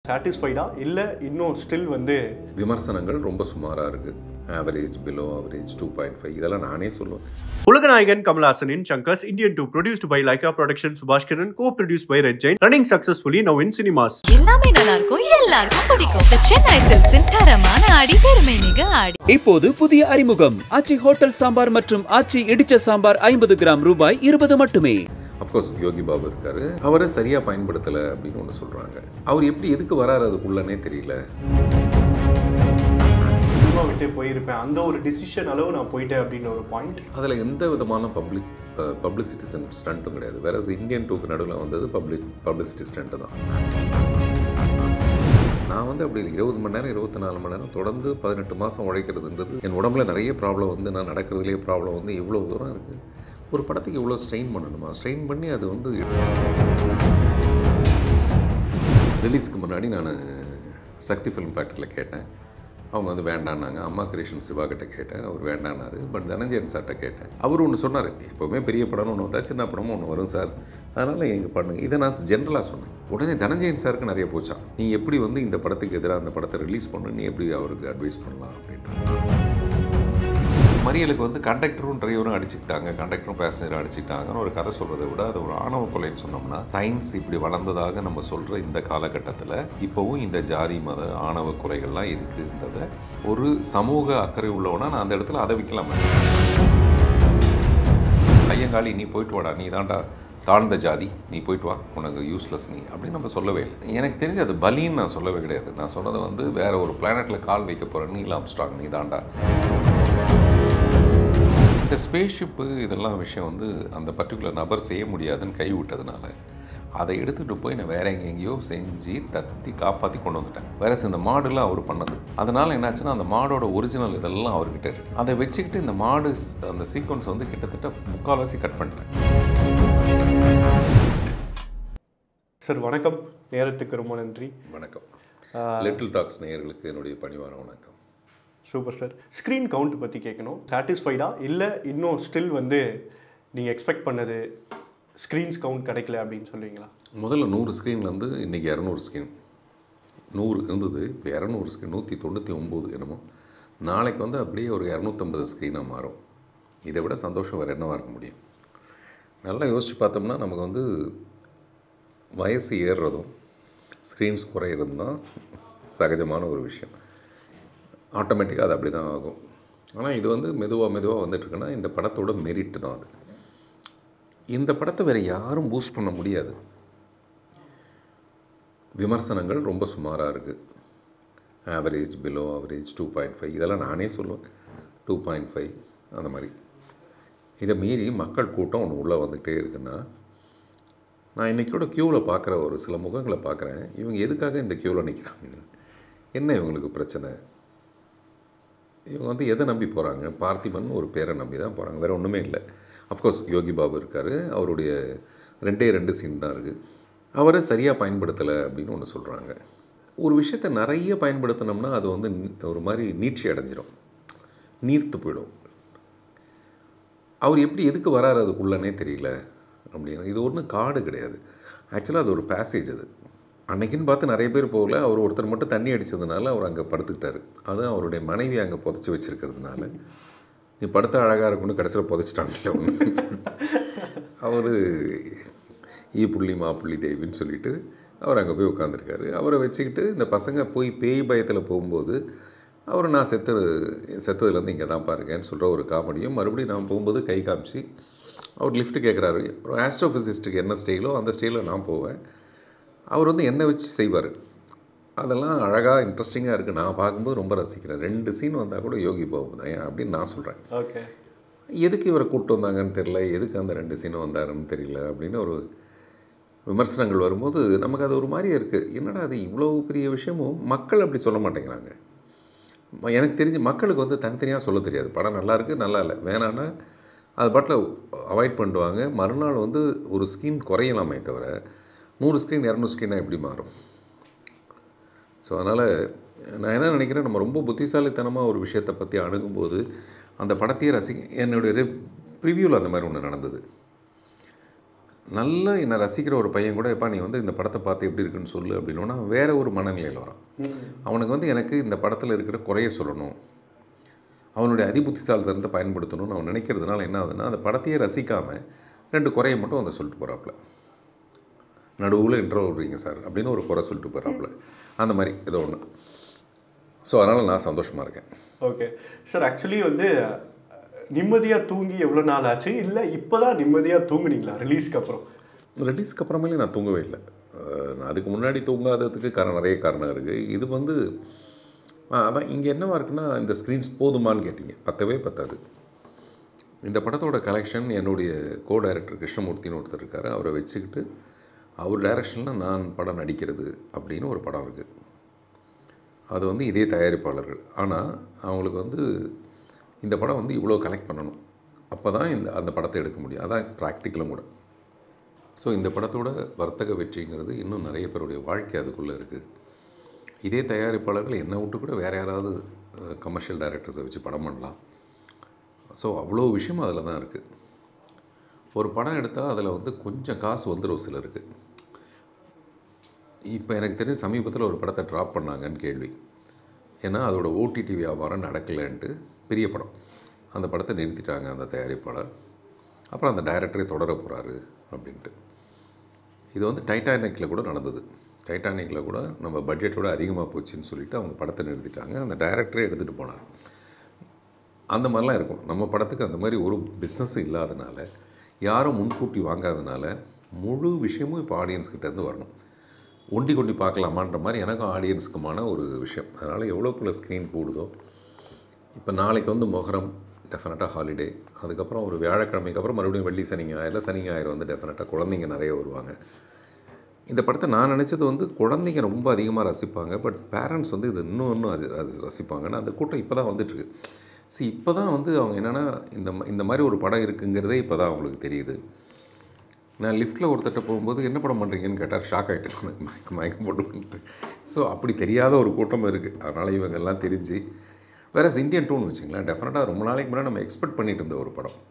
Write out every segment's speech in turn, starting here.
சாட்டிஸ்ஃபைடா இல்லை இன்னும் ஸ்டில் வந்து விமர்சனங்கள் ரொம்ப சுமாராக இருக்குது average below average two point five இதெல்லாம் நானே சொல்லுவேன் உலகநாயகன் கமல்ஹாசனின் Shankar's Indian two produced by Lyca production Subaskaran co produced by red giant running successfully now in cinemas எல்லாமே நல்லா இருக்கும் எல்லாருக்கும் பிடிக்கும் The சென்னை சில்க்ஸின் தரமான ஆடி பெருமை மிக ஆடி இப்போது புதிய அறிமுகம் ஆச்சி ஹோட்டல் சாம்பார் மற்றும் ஆச்சி இடிச்ச சாம்பார் ஐம்பது கிராம் ரூபாய் இருபது மட்டுமே அஃப்கோர்ஸ் யோகி பாபு இருக்காரு அவரை சரியாக பயன்படுத்தலை அப்படின்னு ஒன்று சொல்கிறாங்க அவர் எப்படி எதுக்கு வராரு அதுக்குள்ளனே தெரியல சினிமா விட்டே போயிருப்பேன் அந்த ஒரு டிசிஷன் அளவு நான் போயிட்டேன் அப்படின்ற ஒரு பாயிண்ட் அதில் எந்த விதமான பப்ளிக் பப்ளிசிட்டி ஸ்டண்ட்டும் கிடையாது வேற இந்தியன் டூக்கு நடுவில் வந்தது பப்ளிக் பப்ளிசிட்டி ஸ்டண்ட்டு தான் நான் வந்து அப்படி இல்லை. இருபது மணி நேரம் இருபத்தி நாலு மணி நேரம் தொடர்ந்து பதினெட்டு மாதம் உழைக்கிறதுன்றது என் உடம்புல நிறைய ப்ராப்ளம் வந்து நான் நடக்கிறதுலேயே ப்ராப்ளம் வந்து இவ்வளோ தூரம் இருக்குது ஒரு படத்துக்கு இவ்வளோ ஸ்ட்ரெயின் பண்ணணுமா ஸ்ட்ரெயின் பண்ணி அது வந்து ரிலீஸ்க்கு முன்னாடி நான் சக்தி ஃபிலிம் ஃபேக்டரியில் கேட்டேன் அவங்க வந்து வேண்டான்னாங்க அம்மா கிருஷ்ணன் சிவா கிட்ட கேட்டேன் அவர் வேண்டான்னாரு பட் தனஞ்சயன் சார்கிட்ட கேட்டேன் அவர் ஒன்று சொன்னார் எப்போவுமே பெரிய படம்னு ஒன்று வந்தா சின்ன படமும் ஒன்று வரும் சார் அதனால் எங்கள் பண்ணுங்க இதை நான் ஜென்ரலாக சொன்னேன் உடனே தனஞ்சயன் சாருக்கு நிறைய போச்சான் நீ எப்படி வந்து இந்த படத்துக்கு எதிராக அந்த படத்தை ரிலீஸ் பண்ணு நீ எப்படி அவருக்கு அட்வைஸ் பண்ணலாம் அப்படின்ட்டு மறியலுக்கு வந்து கண்டக்டரும் டிரைவரும் அடிச்சுக்கிட்டாங்க கண்டக்டரும் பேசஞ்சரும் அடிச்சுக்கிட்டாங்கன்னு ஒரு கதை சொல்கிறத விட அது ஒரு ஆணவ கொலைன்னு சொன்னோம்னா சயின்ஸ் இப்படி வளர்ந்ததாக நம்ம சொல்கிற இந்த காலகட்டத்தில் இப்போவும் இந்த ஜாதி மத ஆணவ கொலைகள்லாம் இருக்குன்றத ஒரு சமூக அக்கறை உள்ளவனா நான் அந்த இடத்துல அதை வைக்கலாமே ஐயங்காளி நீ போயிட்டு வாடா நீ தாண்டா தாழ்ந்த ஜாதி நீ போயிட்டு வா உனக்கு யூஸ்லெஸ் நீ அப்படின்னு நம்ம சொல்லவே இல்லை எனக்கு தெரிஞ்சு அது பலின்னு நான் சொல்லவே கிடையாது நான் சொன்னது வந்து வேற ஒரு பிளானெட்டில் கால் வைக்க போகிற நீல் ஆம்ஸ்ட்ராங் நீ தாண்டா இந்த ஸ்பேஸ்ஷிப்பு இதெல்லாம் விஷயம் வந்து அந்த பர்டிகுலர் நபர் செய்ய முடியாதுன்னு கை விட்டதுனால அதை எடுத்துகிட்டு போய் நான் வேற எங்கெங்கேயோ செஞ்சு தத்தி காப்பாற்றி கொண்டு வந்துட்டேன் வேற இந்த மாடுலாம் அவர் பண்ணது அதனால என்னாச்சுன்னா அந்த மாடோட ஒரிஜினல் இதெல்லாம் அவர்கிட்ட இருக்கு அதை வச்சுக்கிட்டு இந்த மாடு ஸ்- அந்த சீக்வன்ஸ் வந்து கிட்டத்தட்ட முக்கால்வாசி கட் பண்ணிட்டேன் சார் வணக்கம் நேரத்துக்கு ரொம்ப நன்றி வணக்கம் லிட்டில் டாக்ஸ் நேயர்களுக்கு என்னுடைய பணிவான வணக்கம் சூப்பர் சார் ஸ்க்ரீன் கவுண்ட் பற்றி கேட்கணும் சாட்டிஸ்ஃபைடா இல்லை இன்னும் ஸ்டில் வந்து நீங்கள் எக்ஸ்பெக்ட் பண்ணது ஸ்க்ரீன்ஸ் கவுண்ட் கிடைக்கல அப்படின்னு சொல்லுவீங்களா முதல்ல நூறு ஸ்க்ரீன்லேருந்து இன்றைக்கி இரநூறு ஸ்க்ரீன் நூறு இருந்தது இப்போ இரநூறு ஸ்க்ரீன் நூற்றி தொண்ணூற்றி ஒம்பது என்னமோ நாளைக்கு வந்து அப்படியே ஒரு இரநூத்தம்பது ஸ்க்ரீனாக மாறும் இதை விட சந்தோஷம் வேறு என்னவாக இருக்க முடியும் நல்லா யோசித்து பார்த்தோம்னா நமக்கு வந்து வயசு ஏறுறதும் ஸ்க்ரீன்ஸ் குறையிறதும் தான் சகஜமான ஒரு விஷயம் ஆட்டோமேட்டிக்காக அது அப்படி தான் ஆகும் ஆனால் இது வந்து மெதுவாக மெதுவாக வந்துட்டுருக்குன்னா இந்த படத்தோட மெரிட் தான் அது இந்த படத்தை வேறு யாரும் பூஸ்ட் பண்ண முடியாது விமர்சனங்கள் ரொம்ப சுமாராக இருக்குது average below average two point five இதெல்லாம் நானே சொல்லுவேன் டூ பாயிண்ட் ஃபைவ் அந்த மாதிரி இதை மீறி மக்கள் கூட்டம் ஒன்று உள்ளே வந்துகிட்டே இருக்குன்னா நான் இன்றைக்கோட க்யூவில் பார்க்குற ஒரு சில முகங்களை பார்க்குறேன் இவங்க எதுக்காக இந்த க்யூவில் நிற்கிறாங்க என்ன இவங்களுக்கு பிரச்சனை இவங்க வந்து எதை நம்பி போகிறாங்க பார்த்திபன் ஒரு பேரை நம்பி தான் போகிறாங்க வேறு ஒன்றுமே இல்லை அஃப்கோர்ஸ் யோகி பாபு இருக்கார் அவருடைய ரெண்டே ரெண்டு சீன் தான் இருக்குது அவரை சரியாக பயன்படுத்தலை அப்படின்னு ஒன்று சொல்கிறாங்க ஒரு விஷயத்தை நிறைய பயன்படுத்தினோம்னா அது வந்து நி- ஒரு மாதிரி நீட்சி அடைஞ்சிரும் நீர்த்து போயிடும் அவர் எப்படி எதுக்கு வராரு அதுக்குள்ளனே தெரியல அப்படின்னு இது ஒன்றும் காடு கிடையாது ஆக்சுவலாக அது ஒரு பேசேஜ் அது அன்னைக்குன்னு பார்த்து நிறைய பேர் போகல அவர் ஒருத்தர் மட்டும் தண்ணி அடித்ததுனால அவர் அங்கே படுத்துக்கிட்டாரு அதுவும் அவருடைய மனைவி அங்கே புதைச்சி வச்சிருக்கிறதுனால நீ படுத்த அழகாக இருக்கும்னு கடைசியில் புதைச்சிட்டாங்கல்ல ஒன்று அவர் ஈ புள்ளி மா புள்ளி தேவின்னு சொல்லிட்டு அவர் அங்கே போய் உட்காந்துருக்காரு அவரை வச்சுக்கிட்டு இந்த பசங்க போய் பேய் பயத்தில் போகும்போது அவர் நான் செத்து செத்ததுலேருந்து இங்கே தான் பாருங்கன்னு சொல்கிற ஒரு காமெடியும் மறுபடியும் நான் போகும்போது கை காமிச்சு அவர் லிஃப்ட் கேட்குறாரு ஒரு ஆஸ்ட்ரோஃபிசிஸ்ட்டுக்கு என்ன ஸ்டைலோ அந்த ஸ்டைலில் நான் போவேன் அவர் வந்து என்ன வச்சு செய்வார் அதெல்லாம் அழகாக இன்ட்ரெஸ்டிங்காக இருக்குது நான் பார்க்கும்போது ரொம்ப ரசிக்கிறேன் ரெண்டு சீன் வந்தால் கூட யோகி பாபு தான் ஏன் அப்படின்னு நான் சொல்கிறேன் ஓகே எதுக்கு இவரை கூப்பிட்டு வந்தாங்கன்னு தெரியல எதுக்கு அந்த ரெண்டு சீனும் வந்தாருன்னு தெரியல அப்படின்னு ஒரு விமர்சனங்கள் வரும்போது நமக்கு அது ஒரு மாதிரியே இருக்குது என்னடா அது இவ்வளோ பெரிய விஷயமும் மக்கள் அப்படி சொல்ல மாட்டேங்கிறாங்க ம- எனக்கு தெரிஞ்சு மக்களுக்கு வந்து தனித்தனியாக சொல்ல தெரியாது படம் நல்லா இருக்குது நல்லா இல்லை வேணான்னா அது பாட்டில் அவாய்ட் பண்ணுவாங்க மறுநாள் வந்து ஒரு ஸ்க்ரீன் குறையலாமே தவிர நூறு ஸ்க்ரீன் இரநூறு ஸ்க்ரீனாக எப்படி மாறும் ஸோ அதனால் நான் என்ன நினைக்கிறேன் நம்ம ரொம்ப புத்திசாலித்தனமாக ஒரு விஷயத்தை பற்றி அணுகும்போது அந்த படத்தையே ரசி என்னுடைய ப்ரிவியூவில் அந்த மாதிரி ஒன்று நடந்தது நல்ல என்னை ரசிக்கிற ஒரு பையன் கூட எப்பா நீ வந்து இந்த படத்தை பார்த்து எப்படி இருக்குன்னு சொல்லு அப்படின்னா அவன் வேற ஒரு மனநிலையில் வரான் அவனுக்கு வந்து எனக்கு இந்த படத்தில் இருக்கிற குறைய சொல்லணும் அவனுடைய அதிபுத்திசாலித்தனத்தை பயன்படுத்தணும்னு அவன் நினைக்கிறதுனால என்ன ஆகுதுன்னா அந்த படத்தையே ரசிக்காமல் ரெண்டு குறையை மட்டும் வந்து சொல்லிட்டு போகிறாப்புல நடுவில் இன்ட்ரோ விடுறீங்க சார் அப்படின்னு ஒரு குறை சொல்லிட்டு போகிறாப்புல அந்த மாதிரி ஏதோ ஒன்று ஸோ அதனால் நான் சந்தோஷமாக இருக்கேன் ஓகே சார் ஆக்சுவலி வந்து நிம்மதியாக தூங்கி எவ்வளோ நாள் ஆச்சு இல்லை இப்போ தான் நிம்மதியாக தூங்குனீங்களா ரிலீஸ்க்கு அப்புறம் ரிலீஸ்க்கு அப்புறமேலே நான் தூங்கவே இல்லை அஹ் நான் அதுக்கு முன்னாடி தூங்காததுக்கு காரணம் நிறைய காரணம் இருக்குது இது வந்து ஆ, அதான் இங்கே என்னவா இருக்குன்னா இந்த ஸ்க்ரீன்ஸ் போதுமான்னு கேட்டிங்க பத்தவே பத்தாது இந்த படத்தோட கலெக்ஷன் என்னுடைய கோ டைரக்டர் கிருஷ்ணமூர்த்தின்னு ஒருத்தர் இருக்கார் அவரை வச்சுக்கிட்டு அவர் டைரக்ஷனில் நான் படம் நடிக்கிறது அப்படின்னு ஒரு படம் இருக்குது அது வந்து இதே தயாரிப்பாளர்கள் ஆனால் அவங்களுக்கு வந்து இந்த படம் வந்து இவ்வளோ கலெக்ட் பண்ணணும் அப்போ தான் இந்த அந்த படத்தை எடுக்க முடியும் அதான் ப்ராக்டிக்கலும் கூட ஸோ இந்த படத்தோட வர்த்தக வெற்றிங்கிறது இன்னும் நிறைய பேருடைய வாழ்க்கை அதுக்குள்ளே இருக்குது இதே தயாரிப்பாளர்கள் என்னை விட்டு கூட வேறு யாராவது கமர்ஷியல் டைரக்டர்ஸை வச்சு படம் பண்ணலாம் ஸோ அவ்வளோ விஷயம் அதில் தான் இருக்குது ஒரு படம் எடுத்தால் அதில் வந்து கொஞ்சம் காசு வந்துடும் சிலருக்கு இப்போ எனக்கு தெரிஞ்ச சமீபத்தில் ஒரு படத்தை ட்ராப் பண்ணாங்கன்னு கேள்வி ஏன்னா அதோட ஓடிடி வியாபாரம் நடக்கலைன்ட்டு பெரிய படம் அந்த படத்தை நிறுத்திட்டாங்க அந்த தயாரிப்பாளர் அப்புறம் அந்த டைரக்டரே தொடர போகிறாரு அப்படின்ட்டு இது வந்து டைட்டானிக்கில் கூட நடந்தது டைட்டானிக்கில் கூட நம்ம பட்ஜெட்டோட அதிகமாக போச்சுன்னு சொல்லிட்டு அவங்க படத்தை நிறுத்திட்டாங்க அந்த டைரக்டரே எடுத்துகிட்டு போனார் அந்த மாதிரிலாம் இருக்கும் நம்ம படத்துக்கு அந்த மாதிரி ஒரு பிஸ்னஸும் இல்லாதனால யாரும் முன்கூட்டி வாங்காதனால முழு விஷயமும் இப்போ ஆடியன்ஸ் கிட்டேருந்து வரணும் ஒண்டி கொண்டி பார்க்கலாமான்ற மாதிரி எனக்கும் ஆடியன்ஸுக்குமான ஒரு விஷயம் அதனால் எவ்வளோக்குள்ள ஸ்க்ரீன் கூடுதோ இப்போ நாளைக்கு வந்து மொஹரம் டெஃபினட்டாக ஹாலிடே அதுக்கப்புறம் ஒரு வியாழக்கிழமைக்கு அப்புறம் மறுபடியும் வெள்ளி சனி ஞாயிறு சனி ஞாயிறு வந்து டெஃபினட்டாக குழந்தைங்க நிறைய வருவாங்க இந்த படத்தை நான் நினச்சது வந்து குழந்தைங்க ரொம்ப அதிகமாக ரசிப்பாங்க பட் பேரண்ட்ஸ் வந்து இது இன்னும் இன்னும் அது அது ரசிப்பாங்கன்னு அந்த கூட்டம் இப்போ தான் வந்துட்டுருக்கு see இப்போ தான் வந்து அவங்க என்னென்னா இந்த ம- இந்த மாதிரி ஒரு படம் இருக்குங்கிறதே இப்போ தான் அவங்களுக்கு தெரியுது நான் லிஃப்ட்டில் ஒருத்தட்ட போகும்போது என்ன படம் பண்ணுறீங்கன்னு கேட்டார் ஷாக் ஆகிட்டேன் மயக்கம் மயக்கம் போட்டு ஸோ அப்படி தெரியாத ஒரு கூட்டம் இருக்குது அதனால் இவங்க எல்லாம் தெரிஞ்சு வேற இந்தியன் டூன்னு வச்சுங்களேன் டெஃபினட்டாக ரொம்ப நாளைக்கு முன்னாடி நம்ம எக்ஸ்பெக்ட் பண்ணிட்டு இருந்த ஒரு படம்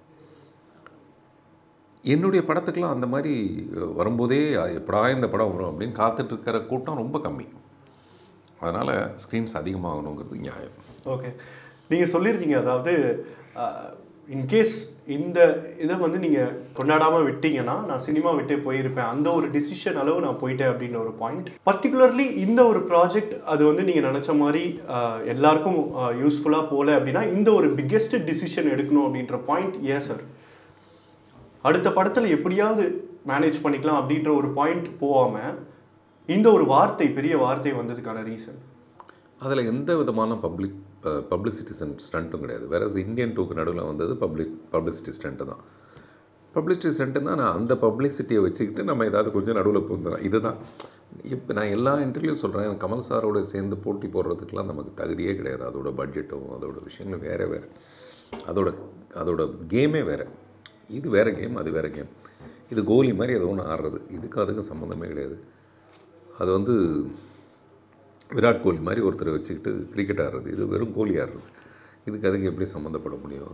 என்னுடைய படத்துக்கெலாம் அந்த மாதிரி அஹ், வரும்போதே அஹ், எப்படா இந்த படம் வரும் அப்படின்னு காத்துட்டு இருக்கிற கூட்டம் ரொம்ப கம்மி அதனால் ஸ்க்ரீன்ஸ் அதிகமாகணுங்கிறது நியாயம் ஓகே நீங்கள் சொல்லியிருக்கீங்க அதாவது இன்கேஸ் இந்த இதை வந்து நீங்கள் கொண்டாடாமல் விட்டீங்கன்னா நான் சினிமா விட்டே போயிருப்பேன் அந்த ஒரு டிசிஷன் அளவு நான் போயிட்டேன் அப்படின்ற ஒரு பாயிண்ட் பர்டிகுலர்லி இந்த ஒரு ப்ராஜெக்ட் அது வந்து நீங்கள் நினச்ச மாதிரி ஆஹ், எல்லாருக்கும் யூஸ்ஃபுல்லாக போகல அப்படின்னா இந்த ஒரு பிக்கெஸ்ட் டிசிஷன் எடுக்கணும் அப்படின்ற பாயிண்ட் ஏன் சார் அடுத்த படத்தில் எப்படியாவது மேனேஜ் பண்ணிக்கலாம் அப்படின்ற ஒரு பாயிண்ட் போகாமல் இந்த ஒரு வார்த்தை பெரிய வார்த்தை வந்ததுக்கான ரீசன் அதில் எந்த விதமான பப்ளிக் பப்ளிசிட்டி ஸ்டண்ட்டும் கிடையாது வேற இந்தியன் டூக்கு நடுவில் வந்தது பப்ளிக் பப்ளிசிட்டி ஸ்டண்ட்டு தான் பப்ளிசிட்டி ஸ்டண்ட்டுனா நான் அந்த பப்ளிசிட்டியை வச்சுக்கிட்டு நம்ம ஏதாவது கொஞ்சம் நடுவில் போந்துடும் இதுதான் இப்போ நான் எல்லா இன்டர்வியூ சொல்கிறேன் கமல் சாரோட சேர்ந்து போட்டி போடுறதுக்கெலாம் நமக்கு தகுதியே கிடையாது அதோட பட்ஜெட்டும் அதோட விஷயங்களும் வேறு வேறு அதோட அதோட கேமே வேறு இது வேறு கேம் அது வேறு கேம் இது கோலி மாதிரி ஏதோ ஒன்று ஆடுறது இதுக்கு அதுக்கும் சம்மந்தமே கிடையாது அது வந்து விராட் கோலி மாதிரி ஒருத்தரை வச்சுக்கிட்டு கிரிக்கெட் ஆடுறது இது வெறும் கோலி ஆடுறது இதுக்கு அதுக்கு எப்படி சம்மந்தப்பட முடியும்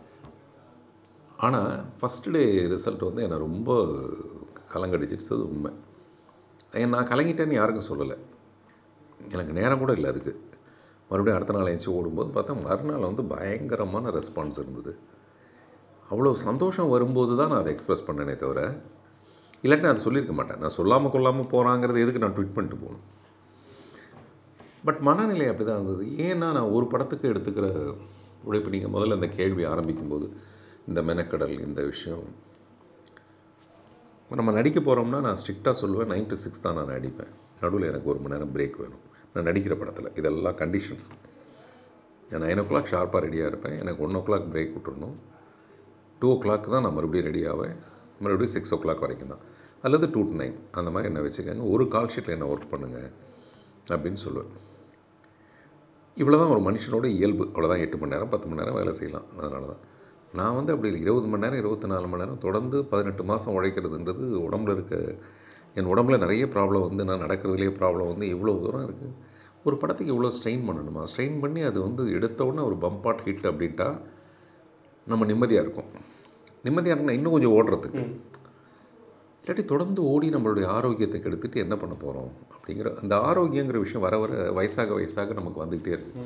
ஆனால் ஃபஸ்ட் டே ரிசல்ட் வந்து என்னை ரொம்ப கலங்கடிச்சிடுச்சது உண்மை ஏன் நான் கலங்கிட்டேன்னு யாருக்கும் சொல்லலை எனக்கு நேரம் கூட இல்லை அதுக்கு மறுபடியும் அடுத்த நாள் எழுந்துச்சி ஓடும்போது பார்த்தா மறுநாள் வந்து பயங்கரமான ரெஸ்பான்ஸ் இருந்தது அவ்வளோ சந்தோஷம் வரும்போது தான் நான் அதை எக்ஸ்பிரஸ் பண்ணேனே தவிர இல்லாட்டி நான் அதை சொல்லியிருக்க மாட்டேன் நான் சொல்லாமல் கொள்ளாமல் போகிறாங்கிறது எதுக்கு நான் ட்வீட் பண்ணிட்டு போகணும் பட் மனநிலை அப்படி தான் இருந்தது ஏன்னா நான் ஒரு படத்துக்கு எடுத்துக்கிற உழைப்பு நீங்கள் முதல்ல இந்த கேள்வி ஆரம்பிக்கும்போது இந்த மெனக்கடல் இந்த விஷயம் நம்ம நடிக்க போகிறோம்னா நான் ஸ்ட்ரிக்டாக சொல்லுவேன் நைன் to சிக்ஸ் தான் நான் நடிப்பேன் நடுவில் எனக்கு ஒரு மணி நேரம் பிரேக் வேணும் நான் நடிக்கிற படத்தில் இதெல்லாம் கண்டிஷன்ஸ் நான் நைன் ஓ கிளாக் ஷார்ப்பாக ரெடியாக இருப்பேன் எனக்கு ஒன் ஓ கிளாக் பிரேக் விட்டுறணும் டூ ஓ கிளாக் தான் நான் மறுபடியும் ரெடி ஆவேன் மறுபடியும் சிக்ஸ் ஓ கிளாக் வரைக்கும் தான் அல்லது டூ டு நைன் அந்த மாதிரி என்ன வச்சுக்கோங்க ஒரு கால் ஷீட்டில் என்ன ஒர்க் பண்ணுங்கள் அப்படின்னு சொல்லுவேன் இவ்வளோ தான் ஒரு மனுஷனோட இயல்பு அவ்வளோதான் எட்டு மணி நேரம் பத்து மணி நேரம் வேலை செய்யலாம் அதனால தான் நான் வந்து அப்படி இல்லை இருபது மணி நேரம் இருபத்தி நாலு மணி நேரம் தொடர்ந்து பதினெட்டு மாதம் உழைக்கிறதுன்றது உடம்புல இருக்க என் உடம்புல நிறைய ப்ராப்ளம் வந்து நான் நடக்கிறதுலேயே ப்ராப்ளம் வந்து இவ்வளோ தூரம் இருக்குது ஒரு படத்துக்கு இவ்வளோ ஸ்ட்ரெயின் பண்ணணுமா ஸ்ட்ரெயின் பண்ணி அது வந்து எடுத்த உடனே ஒரு பம்பாட் ஹிட் அப்படின்ட்டா நம்ம நிம்மதியாக இருக்கும் நிம்மதியாக இருக்குன்னா இன்னும் கொஞ்சம் ஓடுறதுக்கு இல்லாட்டி தொடர்ந்து ஓடி நம்மளுடைய ஆரோக்கியத்தை கெடுத்துட்டு என்ன பண்ண போகிறோம் அப்படிங்கிற அந்த ஆரோக்கியங்கிற விஷயம் வர வர வயசாக வயசாக நமக்கு வந்துக்கிட்டே இருக்கு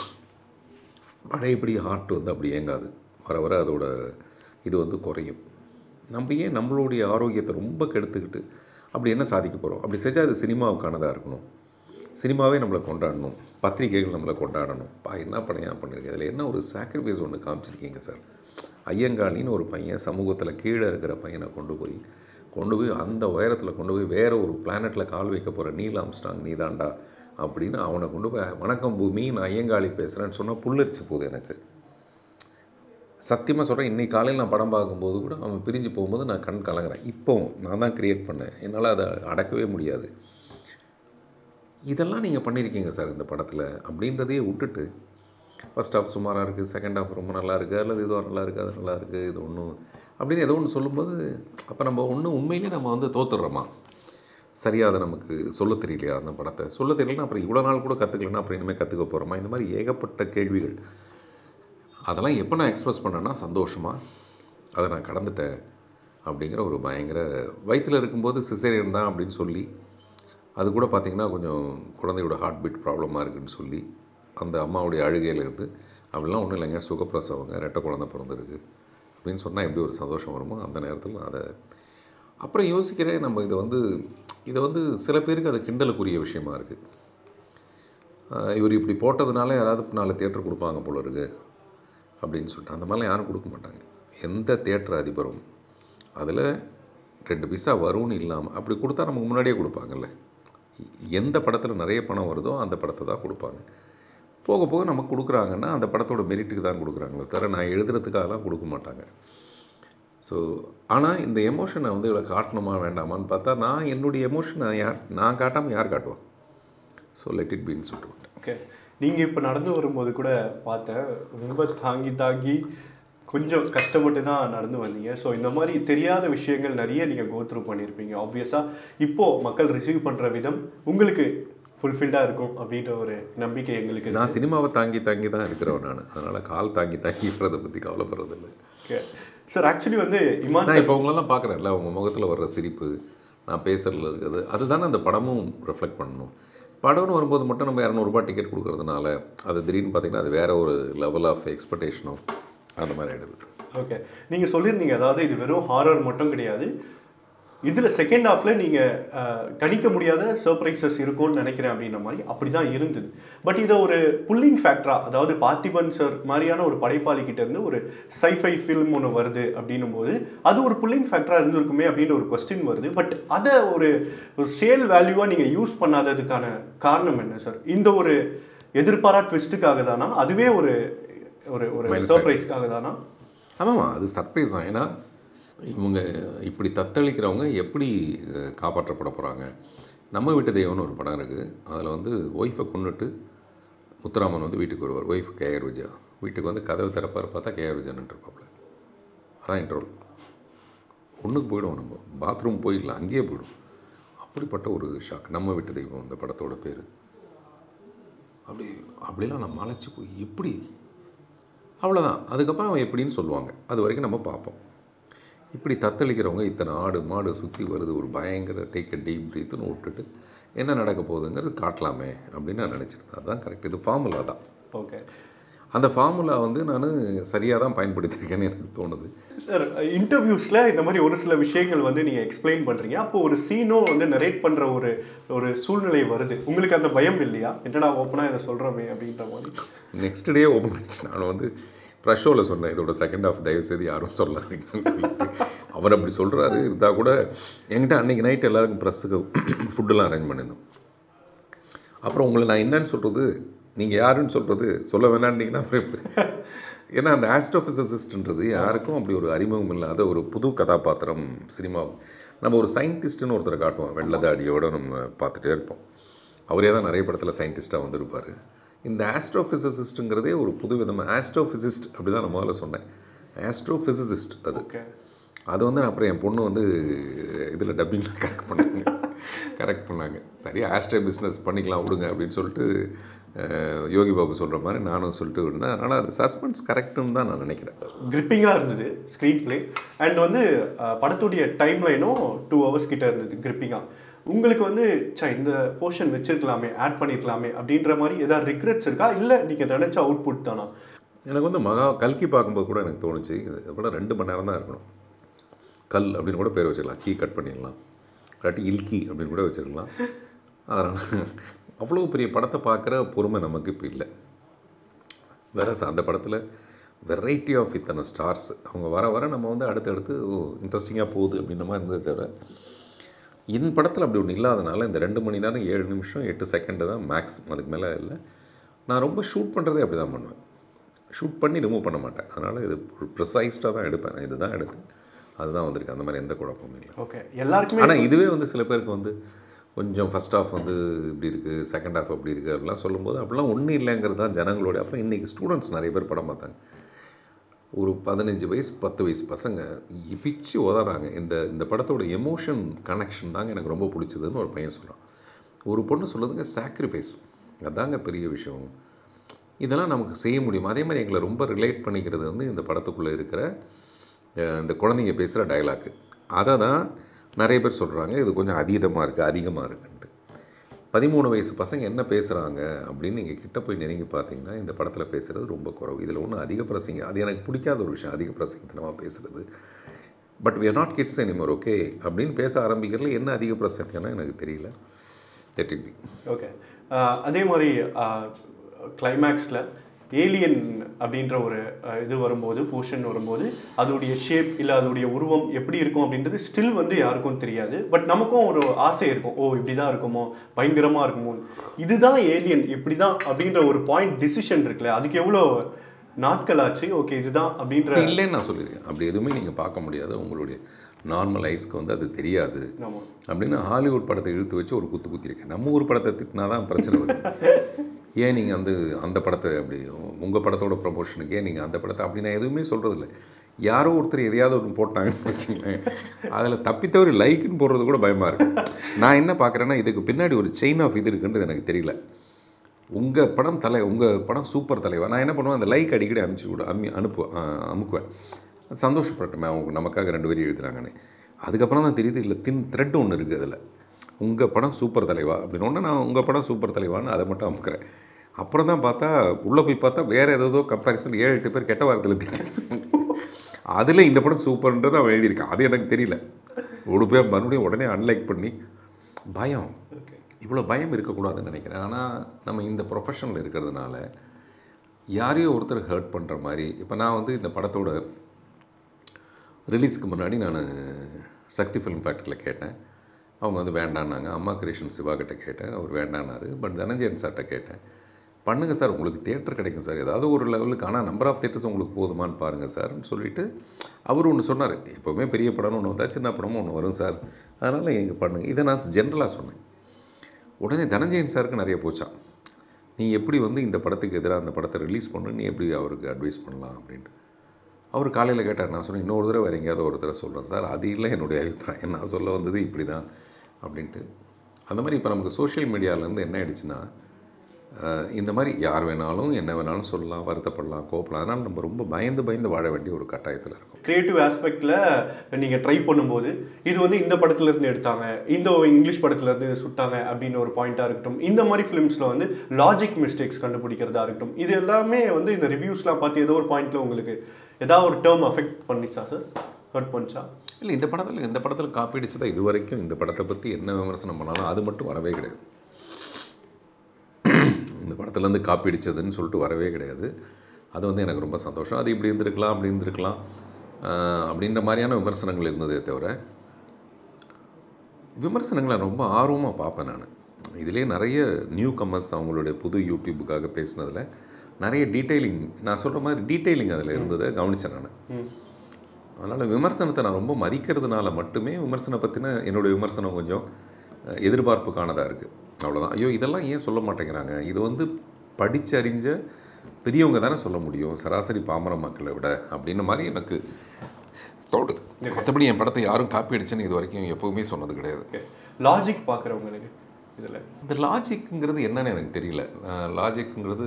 பழையபடி ஹார்ட் வந்து அப்படி இயங்காது வர வர அதோட இது வந்து குறையும் நம்ம ஏன் நம்மளுடைய ஆரோக்கியத்தை ரொம்ப கெடுத்துக்கிட்டு அப்படி என்ன சாதிக்க போகிறோம் அப்படி செஞ்சால் அது சினிமாவுக்கானதாக இருக்கணும் சினிமாவே நம்மளை கொண்டாடணும் பத்திரிகைகள் நம்மளை கொண்டாடணும் பா என்ன பணையாக பண்ணியிருக்கேன் இதில் என்ன ஒரு சாக்ரிஃபைஸ் ஒன்று காமிச்சிருக்கீங்க சார் ஐயங்காளின்னு ஒரு பையன் சமூகத்தில் கீழே இருக்கிற பையனை கொண்டு போய் கொண்டு போய் அந்த உயரத்தில் கொண்டு போய் வேற ஒரு பிளானெட்டில் கால் வைக்க போகிற நீல் ஆம்ஸ்டாங் நீதாண்டா அப்படின்னு அவனை கொண்டு போய் வணக்கம் பூமி நான் ஐயங்காளி பேசுகிறேன்னு சொன்னால் புல்லரிச்சு போகுது எனக்கு சத்தியமாக சொல்கிறேன் இன்னைக்கு காலையில் நான் படம் பார்க்கும்போது கூட அவன் பிரிஞ்சு போகும்போது நான் கண் கலங்குறேன் இப்போவும் நான் தான் க்ரியேட் பண்ணேன் என்னால் அதை அடக்கவே முடியாது இதெல்லாம் நீங்கள் பண்ணியிருக்கீங்க சார் இந்த படத்தில் அப்படின்றதையே விட்டுட்டு ஃபர்ஸ்ட் ஹாஃப் சுமாராக இருக்குது செகண்ட் ஹாஃப் ரொம்ப நல்லா இருக்குது அல்லது இதுவும் நல்லா இருக்குது அது நல்லா இருக்குது இது ஒன்றும் அப்படின்னு ஏதோ ஒன்று சொல்லும்போது அப்போ நம்ம ஒன்று உண்மையிலேயே நம்ம வந்து தோத்துடுறோமா சரியாக அதை நமக்கு சொல்ல தெரியலையா அந்த படத்தை சொல்ல தெரியலனா அப்புறம் இவ்வளோ நாள் கூட கற்றுக்கலன்னா அப்புறம் இனிமேல் கற்றுக்க போகிறோமா இந்த மாதிரி ஏகப்பட்ட கேள்விகள் அதெல்லாம் எப்போ நான் எக்ஸ்பிரஸ் பண்ணேன்னா சந்தோஷமாக அதை நான் கடந்துட்டேன் அப்படிங்கிற ஒரு பயங்கர வயிற்றில் இருக்கும்போது சிசேரியன் தான் அப்படின்னு சொல்லி அது கூட பார்த்திங்கன்னா கொஞ்சம் குழந்தையோட ஹார்ட் பீட் ப்ராப்ளமாக இருக்குன்னு சொல்லி அந்த அம்மாவுடைய அழுகையில் இருந்து அப்படிலாம் ஒன்றும் இல்லைங்க சுகப்பிரசவங்க ரெட்டை குழந்தை பிறந்திருக்கு அப்படின்னு சொன்னால் எப்படி ஒரு சந்தோஷம் வருமோ அந்த நேரத்தில் நான் அதை அப்புறம் யோசிக்கிறேன் நம்ம இதை வந்து இதை வந்து சில பேருக்கு அது கிண்டலுக்குரிய விஷயமா இருக்குது ஆஹ் இவர் இப்படி போட்டதுனால யாராவது நாலு தேட்டர் கொடுப்பாங்க போல இருக்கு அப்படின்னு சொல்லிட்டு அந்த மாதிரிலாம் யாரும் கொடுக்க மாட்டாங்க எந்த தேட்டர் அதிபரும் அதில் ரெண்டு பைசா வரும்னு இல்லாமல் அப்படி கொடுத்தா நமக்கு முன்னாடியே கொடுப்பாங்கல்ல எந்த படத்தில் நிறைய பணம் வருதோ அந்த படத்தை தான் கொடுப்பாங்க போக போக நமக்கு கொடுக்குறாங்கன்னா அந்த படத்தோட மெரிட்டுக்கு தான் கொடுக்குறாங்களே தவிர நான் எழுதுறதுக்காகலாம் கொடுக்க மாட்டாங்க ஸோ ஆனால் இந்த எமோஷனை வந்து இவ்வளோ காட்டணுமா வேண்டாமான்னு பார்த்தா நான் என்னுடைய எமோஷனை யார் நான் காட்டாமல் யார் காட்டுவான் ஸோ லெட் இட் பீன்னு சொல்லிட்டு விட்டேன் ஓகே நீங்கள் இப்போ நடந்து வரும்போது கூட பார்த்தேன் ரொம்ப தாங்கி தாங்கி கொஞ்சம் கஷ்டப்பட்டு தான் நடந்து வந்தீங்க ஸோ இந்த மாதிரி தெரியாத விஷயங்கள் நிறைய நீங்கள் கோத்ரூ பண்ணியிருப்பீங்க ஆப்வியஸாக இப்போது மக்கள் ரிசீவ் பண்ணுற விதம் உங்களுக்கு ஃபுல்ஃபில்டாக இருக்கும் அப்படின்ற ஒரு நம்பிக்கை எங்களுக்கு இருக்கு. நான் சினிமாவை தாங்கி தாங்கி தான் இருக்கிறவன் நான் அதனால் கால் தாங்கி தாங்கிக்கிறத பற்றி கவலைப்படுறதில்லை ஓகே சார் ஆக்சுவலி வந்து இமான் நான் இப்போ உங்களெல்லாம் பார்க்குறேன்ல உங்கள் முகத்தில் வர்ற சிரிப்பு நான் பேசுறதுல இருக்குது அதுதானே அந்த படமும் ரெஃப்ளெக்ட் பண்ணணும் படம்னு வரும்போது மட்டும் நம்ம இரநூறுபா டிக்கெட் கொடுக்கறதுனால அது திடீர்னு பார்த்தீங்கன்னா அது வேற ஒரு லெவல் ஆஃப் எக்ஸ்பெக்டேஷனோ அந்த மாதிரி ஆகிடுது ஓகே நீங்கள் சொல்லியிருந்தீங்க அதாவது இது வெறும் ஹாரர் மட்டும் கிடையாது இதில் செகண்ட் ஹாஃப்ல நீங்கள் கணிக்க முடியாத சர்ப்ரைசஸ் இருக்கும்னு நினைக்கிறேன் அப்படின்ற மாதிரி அப்படி தான் இருந்தது பட் இதை ஒரு புல்லிங் ஃபேக்டரா அதாவது பார்த்திபன் சார் மாதிரியான ஒரு படைப்பாளி கிட்ட இருந்து ஒரு சைஃபை ஃபில்ம் ஒன்று வருது அப்படின்னும் போது அது ஒரு புல்லிங் ஃபேக்டராக இருந்திருக்குமே அப்படின்ற ஒரு கொஸ்டின் வருது பட் அதை ஒரு சேல் வேல்யூவாக நீங்கள் யூஸ் பண்ணாததுக்கான காரணம் என்ன சார் இந்த ஒரு எதிர்பாரா ட்விஸ்ட்டுக்காக தானா அதுவே ஒரு ஒரு ஒரு Minus சர்ப்ரைஸ்க்காக தானா ஆமாம்மா அது சர்ப்ரைஸ் தான் ஏன்னா இவங்க இப்படி தத்தளிக்கிறவங்க எப்படி அஹ், காப்பாற்றப்பட போகிறாங்க நம்ம வீட்டு தெய்வம்னு ஒரு படம் இருக்குது அதில் வந்து ஒய்ஃபை கொண்டுட்டு முத்துராமன் வந்து வீட்டுக்கு வருவார் ஒய்ஃப் கேஆர் விஜயா வீட்டுக்கு வந்து கதவு திறப்பார் பார்த்தா கேஆர் விஜயன் இருப்பாப்புல அதான் இன்ட்ரோல் ஒன்றுக்கு போயிடுவோம் நம்ம பாத்ரூம் போயிடலாம் அங்கேயே போயிடும் அப்படிப்பட்ட ஒரு ஷாக் நம்ம வீட்டு தெய்வம் அந்த படத்தோட பேர் அப்படி அப்படிலாம் நான் மலைச்சு போய் எப்படி அவ்வளோதான் அதுக்கப்புறம் அவன் எப்படின்னு சொல்லுவாங்க அது வரைக்கும் நம்ம பார்ப்போம் இப்படி தத்தளிக்கிறவங்க இத்தனை ஆடு மாடு சுற்றி வருது ஒரு பயங்கர டேக் அ டீப் ப்ரீத்துன்னு விட்டுட்டு என்ன நடக்க போகுதுங்கிறது காட்டலாமே அப்படின்னு நான் நினச்சிருந்தேன் அதுதான் கரெக்ட் இது ஃபார்முலா தான் ஓகே அந்த ஃபார்முலா வந்து நான் சரியாக தான் பயன்படுத்தியிருக்கேன்னு எனக்கு தோணுது சார் இன்டர்வியூஸில் இந்த மாதிரி ஒரு சில விஷயங்கள் வந்து நீங்கள் எக்ஸ்பிளைன் பண்ணுறீங்க அப்போ ஒரு சீனோ வந்து நரேட் பண்ணுற ஒரு ஒரு சூழ்நிலை வருது உங்களுக்கு அந்த பயம் இல்லையா என்னடா ஓப்பனாக இதை சொல்கிறோமே அப்படின்ற மாதிரி நெக்ஸ்ட் டே ஓப்பன் ஆயிடுச்சு நான் வந்து ப்ரெஷ் ஷோவில் சொன்னேன் இதோட செகண்ட் ஹாஃப் தயவு செய்து யாரும் சொல்லாதீங்கன்னு சொல்லிட்டு அவர் அப்படி சொல்கிறாரு இருந்தால் கூட என்கிட்ட அன்றைக்கி நைட் எல்லாருக்கும் ப்ரெஸ்ஸுக்கு ஃபுட்டெல்லாம் அரேஞ்ச் பண்ணியிருந்தோம் அப்புறம் உங்களை நான் என்னன்னு சொல்கிறது நீங்கள் யாருன்னு சொல்கிறது சொல்ல வேணாண்டிங்கன்னா அப்புறம் எப்படி ஏன்னா அந்த ஆஸ்ட்ரோஃபிசிசிஸ்ட்ன்றது யாருக்கும் அப்படி ஒரு அறிமுகம் இல்லாத ஒரு புது கதாபாத்திரம் சினிமா நம்ம ஒரு சயின்டிஸ்ட்னு ஒருத்தரை காட்டுவோம் வெள்ளதாடியோட நம்ம பார்த்துட்டே இருப்போம் அவரே தான் நிறைய படத்தில் சயின்டிஸ்ட்டாக வந்திருப்பார் இந்த ஆஸ்ட்ரோஃபிசிசிஸ்ட்டுங்கிறதே ஒரு புது விதமாக ஆஸ்ட்ரோஃபிசிஸ்ட் அப்படி தான் நான் முதல்ல சொன்னேன் ஆஸ்ட்ரோஃபிசிசிஸ்ட் அது ஓகே அது வந்து நான் அப்புறம் என் பொண்ணு வந்து இதில் டப்பிங்கில் கரெக்ட் பண்ணாங்க கரெக்ட் பண்ணாங்க சரி ஆஸ்ட்ரே பிஸ்னஸ் பண்ணிக்கலாம் விடுங்க அப்படின்னு சொல்லிட்டு அஹ், யோகி பாபு சொல்கிற மாதிரி நானும் சொல்லிட்டு இருந்தேன் அதனால் அது சஸ்பென்ஸ் கரெக்டுன்னு தான் நான் நினைக்கிறேன் கிரிப்பிங்காக இருந்தது ஸ்க்ரீன் ப்ளே அண்ட் வந்து அஹ், படத்துடைய டைம் லைனும் டூ ஹவர்ஸ் கிட்ட இருந்தது கிரிப்பிங்காக உங்களுக்கு வந்து சே இந்த போர்ஷன் வச்சிருக்கலாமே ஆட் பண்ணிருக்கலாமே அப்படின்ற மாதிரி ஏதாவது ரிக்ரெட்ஸ் இருக்கா இல்லை நீங்கள் நினச்ச அவுட்புட் தானா எனக்கு வந்து மகா கல்கி பார்க்கும்போது கூட எனக்கு தோணுச்சு இது கூட ரெண்டு மணி நேரம் தான் இருக்கணும் கல் அப்படின்னு கூட பேர் வச்சிடலாம் கீ கட் பண்ணிடலாம் இல்லாட்டி இல்கி அப்படின்னு கூட வச்சிருக்கலாம் அதனால் அவ்வளோ பெரிய படத்தை பார்க்குற பொறுமை நமக்கு இப்போ இல்லை வேற ச- அந்த படத்தில் வெரைட்டி ஆஃப் இத்தனை ஸ்டார்ஸ் அவங்க வர வர நம்ம வந்து அடுத்தடுத்து ஓ இன்ட்ரெஸ்டிங்காக போகுது அப்படின்ற மாதிரி இருந்ததே தவிர என் படத்தில் அப்படி ஒன்று இல்லாதனால இந்த ரெண்டு மணி நேரம் ஏழு நிமிஷம் எட்டு செகண்டு தான் மேக்ஸ் அதுக்கு மேலே இல்லை நான் ரொம்ப ஷூட் பண்ணுறதே அப்படி தான் பண்ணுவேன் ஷூட் பண்ணி ரிமூவ் பண்ண மாட்டேன் அதனால் இது ஒரு ப்ரிசைஸ்டாக தான் எடுப்பேன் நான் இதுதான் எடுத்தேன் அதுதான் வந்திருக்கு அந்த மாதிரி எந்த குழப்பமும் இல்லை ஓகே எல்லாருக்குமே ஆனால் இதுவே வந்து சில பேருக்கு வந்து கொஞ்சம் ஃபர்ஸ்ட் ஹாஃப் வந்து இப்படி இருக்குது செகண்ட் ஹாஃப் அப்படி இருக்குது அப்படிலாம் சொல்லும்போது அப்படிலாம் ஒன்றும் இல்லைங்கிறது தான் ஜனங்களோட அப்புறம் இன்றைக்கி ஸ்டூடெண்ட்ஸ் நிறைய பேர் படம் பார்த்தாங்க ஒரு பதினஞ்சு வயசு பத்து வயசு பசங்க பிச்சு உதறாங்க இந்த இந்த படத்தோட எமோஷன் கனெக்ஷன் தாங்க எனக்கு ரொம்ப பிடிச்சதுன்னு ஒரு பையன் சொல்கிறான் ஒரு பொண்ணு சொல்லுதுங்க சாக்ரிஃபைஸ் அதாங்க பெரிய விஷயம் இதெல்லாம் நமக்கு செய்ய முடியும் அதே மாதிரி எங்களை ரொம்ப ரிலேட் பண்ணிக்கிறது வந்து இந்த படத்துக்குள்ளே இருக்கிற அஹ், இந்த குழந்தைங்க பேசுகிற டயலாக்கு அதை தான் நிறைய பேர் சொல்கிறாங்க இது கொஞ்சம் அதீதமாக இருக்குது அதிகமாக இருக்குன்ட்டு பதிமூணு வயசு பசங்க என்ன பேசுகிறாங்க அப்படின்னு நீங்கள் கிட்ட போய் நெருங்கி பார்த்தீங்கன்னா இந்த படத்தில் பேசுகிறது ரொம்ப குறவு இதில் ஒன்றும் அதிக பிரசங்க அது எனக்கு பிடிக்காத ஒரு விஷயம் அதிக பிரசங்கத்தனமாக பேசுகிறது but we are not kids anymore okay அப்படின்னு பேச ஆரம்பிக்கிறதுல என்ன அதிக பிரசங்கம்னா எனக்கு தெரியல let it be ஓகே அதே மாதிரி கிளைமேக்ஸில் ஏலியன் அப்படின்ற ஒரு அஹ், இது வரும்போது போர்ஷன் வரும்போது அதோடைய ஷேப் இல்லை அதோடைய உருவம் எப்படி இருக்கும் அப்படின்றது ஸ்டில் வந்து யாருக்கும் தெரியாது பட் நமக்கும் ஒரு ஆசை இருக்கும் ஓ இப்படி தான் இருக்குமோ பயங்கரமாக இருக்குமோ இதுதான் ஏலியன் இப்படி தான் அப்படின்ற ஒரு பாயிண்ட் டிசிஷன் இருக்குல்ல அதுக்கு எவ்வளோ நாட்கள் ஆச்சு ஓகே இதுதான் அப்படின்ற அப்படி இல்லைன்னு நான் சொல்லியிருக்கேன் அப்படி எதுவுமே நீங்கள் பார்க்க முடியாது உங்களுடைய நார்மல் ஐஸ்க்கு வந்து அது தெரியாது ஆமாம் அப்படின்னு ஹாலிவுட் படத்தை இழுத்து வச்சு ஒரு குத்து குத்திருக்கேன் நம்ம ஊர் படத்தை திட்டினா தான் பிரச்சனை வருது ஏன் நீங்கள் வந்து அந்த படத்தை அப்படி உங்கள் படத்தோட ப்ரமோஷனுக்கு ஏன் நீங்கள் அந்த படத்தை அப்படி நான் எதுவுமே சொல்கிறதில்ல யாரோ ஒருத்தர் எதையாவது ஒன்று போட்டாங்கன்னு வச்சுங்களேன் அதில் தப்பித்தவரி லைக்குன்னு போடுறது கூட பயமாக இருக்கு நான் என்ன பார்க்குறேன்னா இதுக்கு பின்னாடி ஒரு செயின் ஆஃப் இது இருக்குன்றது எனக்கு தெரியல உங்கள் படம் தலை உங்கள் படம் சூப்பர் தலைவா நான் என்ன பண்ணுவேன் அந்த லைக் அடிக்கடி அனுப்பிச்சி விட அம்மி அனுப்புவேன் ஆ, அமுக்குவேன் சந்தோஷப்பட்டுமே அவங்க நமக்காக ரெண்டு பேரும் எழுதுறாங்கன்னு அதுக்கப்புறம் தான் தெரியுது இல்லை தின் த்ரெட் ஒன்று இருக்குது அதில் உங்கள் படம் சூப்பர் தலைவா அப்படின்னு ஒன்று நான் உங்கள் படம் சூப்பர் தலைவான்னு அதை மட்டும் அமுக்குறேன் அப்புறம் தான் பார்த்தா உள்ளே போய் பார்த்தா வேறு ஏதோ கம்பேரிசன் ஏழு எட்டு பேர் கெட்ட வாரத்தில் திட்டு அதில் இந்த படம் சூப்பர்ன்றது அவன் எழுதியிருக்கான் அது எனக்கு தெரியல ஒரு பேர் மறுபடியும் உடனே அன்லைக் பண்ணி பயம் இவ்வளோ பயம் இருக்கக்கூடாதுன்னு நினைக்கிறேன் ஆனால் நம்ம இந்த ப்ரொஃபஷனில் இருக்கிறதுனால யாரையோ ஒருத்தர் ஹர்ட் பண்ணுற மாதிரி இப்போ நான் வந்து இந்த படத்தோட ரிலீஸ்க்கு முன்னாடி நான் சக்தி ஃபிலிம் ஃபேக்டரியில் கேட்டேன் அவங்க வந்து வேண்டான்னாங்க அம்மா கிருஷ்ணன் சிவா கிட்ட கேட்டேன் அவர் வேண்டான்னாரு பட் தனஞ்சயன் சார்கிட்ட கேட்டேன் பண்ணுங்க சார் உங்களுக்கு தேட்டர் கிடைக்கும் சார் ஏதாவது ஒரு லெவலுக்கு ஆனால் நம்பர் ஆஃப் தேட்டர்ஸ் உங்களுக்கு போதுமான்னு பாருங்கள் சார்னு சொல்லிட்டு அவர் ஒன்று சொன்னார் எப்போவுமே பெரிய படம்னு ஒன்று வந்தா சின்ன படமும் ஒன்று வரும் சார் அதனால் எங்கள் பண்ணுங்க இதை நான் ஜென்ரலாக சொன்னேன் உடனே தனஞ்சயன் சாருக்கு நிறைய போச்சான் நீ எப்படி வந்து இந்த படத்துக்கு எதிராக அந்த படத்தை ரிலீஸ் பண்ணு நீ எப்படி அவருக்கு அட்வைஸ் பண்ணலாம் அப்படின்ட்டு அவர் காலையில் கேட்டார் நான் சொன்னேன் இன்னொரு தடவை வேறு எங்கேயாவது ஒரு தடவை சொல்கிறேன் சார் அது இல்லை என்னுடைய அபிப்பிராயம் நான் சொல்ல வந்தது இப்படி தான் அப்படின்ட்டு அந்த மாதிரி இப்போ நமக்கு சோஷியல் மீடியாவிலேருந்து என்ன ஆயிடுச்சுன்னா அஹ், இந்த மாதிரி யார் வேணாலும் என்ன வேணாலும் சொல்லலாம் வருத்தப்படலாம் கோப்பலாம் அதனால் நம்ம ரொம்ப பயந்து பயந்து வாழ வேண்டிய ஒரு கட்டாயத்தில் இருக்கும் கிரியேட்டிவ் ஆஸ்பெக்டில் நீங்கள் ட்ரை பண்ணும்போது இது வந்து இந்த படத்துல இருந்து எடுத்தாங்க இந்த இங்கிலீஷ் படத்துல இருந்து சுட்டாங்க அப்படின்னு ஒரு பாயிண்ட்டாக இருக்கட்டும் இந்த மாதிரி ஃபிலிம்ஸில் வந்து லாஜிக் மிஸ்டேக்ஸ் கண்டுபிடிக்கிறதா இருக்கட்டும் இது எல்லாமே வந்து இந்த ரிவ்யூஸ்லாம் பார்த்து ஏதோ ஒரு பாயிண்ட்டில் உங்களுக்கு ஏதாவது ஒரு டேர்ம் அஃபெக்ட் பண்ணிச்சா சார் ஹர்ட் பண்ணிச்சா இல்லை இந்த படத்தில் இந்த படத்தில் காப்பி அடிச்சதா இது வரைக்கும் இந்த படத்தை பற்றி என்ன விமர்சனம் பண்ணாலும் அது மட்டும் வரவே கிடையாது இந்த படத்துலேருந்து காப்பி அடிச்சதுன்னு சொல்லிட்டு வரவே கிடையாது அது வந்து எனக்கு ரொம்ப சந்தோஷம் அது இப்படி இருந்திருக்கலாம் அப்படி இருந்திருக்கலாம் ஆஹ், அப்படின்ற மாதிரியான விமர்சனங்கள் இருந்ததே தவிர விமர்சனங்களை ரொம்ப ஆர்வமாக பார்ப்பேன் நான் இதிலே நிறைய நியூ கமர்ஸ் அவங்களுடைய புது யூடியூபுக்காக பேசினதில் நிறைய டீட்டெயிலிங் நான் சொல்கிற மாதிரி டீட்டெயிலிங் அதில் இருந்ததை கவனித்தேன் நான் அதனால் விமர்சனத்தை நான் ரொம்ப மதிக்கிறதுனால மட்டுமே விமர்சனம் பற்றின என்னுடைய விமர்சனம் கொஞ்சம் அஹ், எதிர்பார்ப்புக்கானதாக இருக்குது அவ்வளோதான் ஐயோ இதெல்லாம் ஏன் சொல்ல மாட்டேங்கிறாங்க இது வந்து படிச்சறிஞ்ச பெரியவங்க தானே சொல்ல முடியும் சராசரி பாமர மக்களை விட அப்படின்ன மாதிரி எனக்கு தோடுது மற்றபடி என் படத்தை யாரும் காப்பி அடிச்சுன்னு இது வரைக்கும் எப்போவுமே சொன்னது கிடையாது லாஜிக் பார்க்குறவங்களுக்கு இதில் இந்த லாஜிக்குங்கிறது என்னன்னு எனக்கு தெரியல லாஜிக்குங்கிறது